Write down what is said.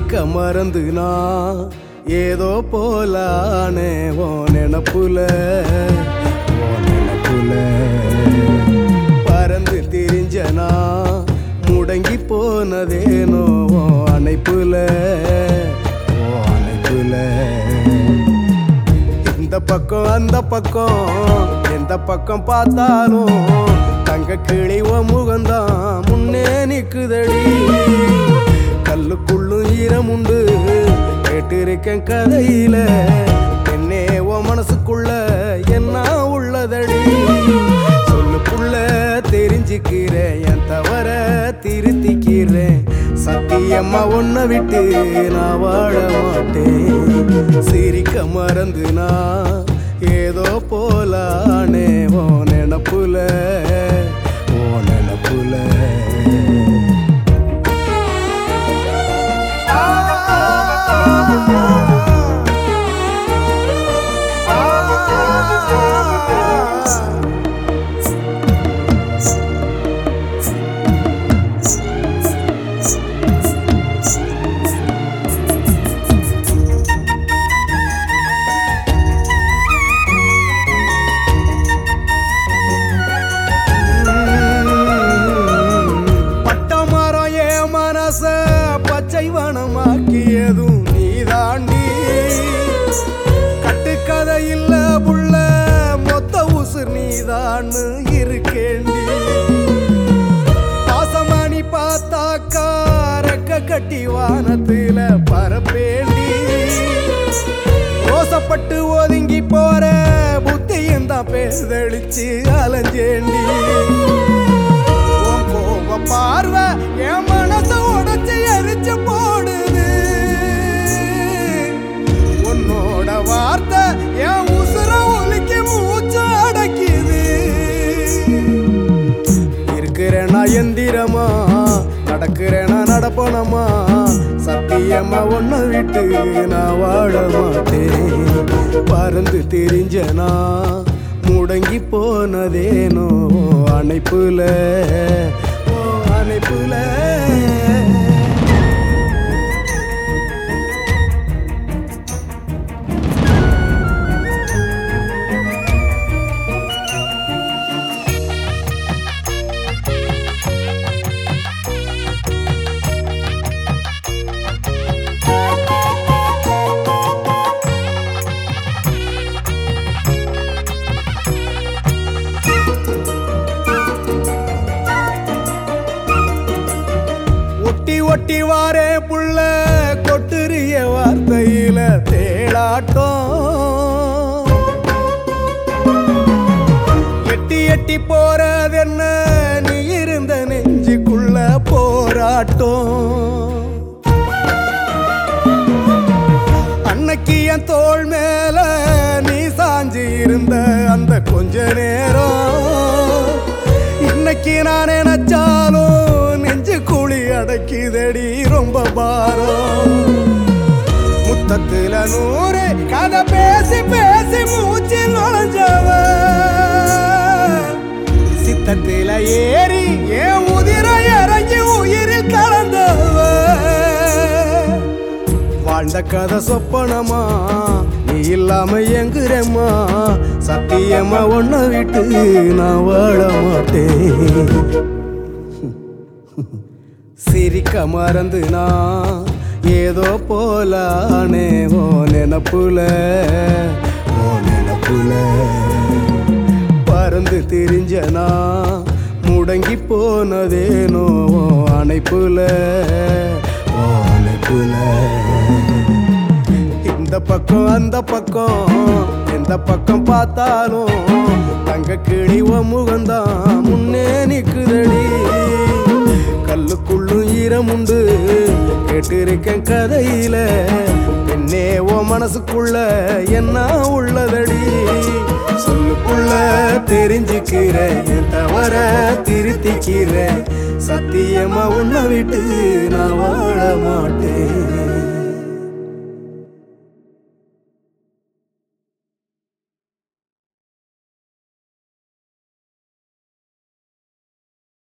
சிரிக்க மறந்து நான் ஏதோ போலானே ஓ நினப்புல ஓ நினப்புல பறந்து திரிஞ்சனா முடங்கி போனதேனோ ஓ அணைப்புல ஓ அணைப்புல இந்த பக்கம் அந்த பக்கம் எந்த பக்கம் பார்த்தாலும் தங்க கிளி ஓ முகந்தான் முன்னே நிக்குதடி கல்லுக்குள்ளும் ஈரமுண்டு கேட்டிருக்கேன் கதையில என்னே ஓ மனசுக்குள்ள என்ன உள்ளதடி சொல்லுக்குள்ள தெரிஞ்சுக்கிறேன் என் தவற திருத்திக்கிறேன் சத்தியம்மா உன்னை விட்டு நான் வாழ மாட்டேன் சிரிக்க மறந்து நான் ஏதோ போலானே ஓ நினப்புல ஓ நினப்புல பட்டமரம் என் மனச பச்சை வனமாக்கியதும் நீதாண்டி கட்டுக்கதை இல்ல புள்ள மொத்த உசுர் நீதான்னு இருக்கேண்டி பாசமணி பார்த்தாக்கா ரெக்க கட்டி வானத்துல பரப்பேண்டி ரோசப்பட்டு ஒதுங்கி போற புத்தியும் தான் பேசழிச்சு அலைஞ்சேண்டி உன் கோப பார்வை என் மனச உடைச்சு எரிச்சு போடுது உன்னோட வார்த்தை என் உசுர ஒலிக்கி மூச்சு அடக்கிது இருக்கிறேனா எந்திரமா நடக்கிறேனா நடப்பனமா சத்தியமா ஒன்ன விட்டு நான் வாழ மாட்டேன் பறந்து தெரிஞ்சனா முடங்கி போனதேனோ அணைப்புல ஓ அணைப்புல ஒட்டி ஒட்டி வாரே புள்ள கொட்டுரிய வார்த்தையில தேளாட்டம் எட்டி எட்டி போறதென்ன நீ இருந்த நெஞ்சுக்குள்ள போராட்டம் அன்னைக்கு என் தோள் மேல நீ சாஞ்சு இருந்த அந்த கொஞ்ச நேரம் இன்னைக்கு நான் நினைச்சாலும் நெஞ்சு குழி அடக்கிதடி ரொம்ப பாரம் முத்தத்துல நூறு கதை பேசி பேசி மூச்சு நுழைஞ்சவ சித்தத்துல ஏறி என் உதிர இறங்கி உயிரில் கலந்தவ வாழ்ந்த கதை சொப்பனமா நீ இல்லாம எங்குறேம்மா சத்தியமா ஒன்ன விட்டு நான் வாழ மாட்டேன் சிரிக்க மறந்து நான் ஏதோ போலானே ஓ நினப்புல ஓ நினப்புல பறந்து திரிஞ்சனா முடங்கி போனதேனோ ஓ அணைப்புல ஓ அணைப்புல இந்த பக்கம் அந்த பக்கம் எந்த பக்கம் பார்த்தாலும் தங்க கிளி ஓ முகந்தான் முன்னே நிக்குதடி கல்லுக்குள்ளும் ஈரமுண்டு கேட்டிருக்கேன் கதையில என்னே ஓ மனசுக்குள்ள என்ன உள்ளதடி சொல்லுக்குள்ள தெரிஞ்சுக்கிறேன் என் தவற திருத்திக்கிறேன் சத்தியமா உன்னை விட்டு நான் வாழ மாட்டேன்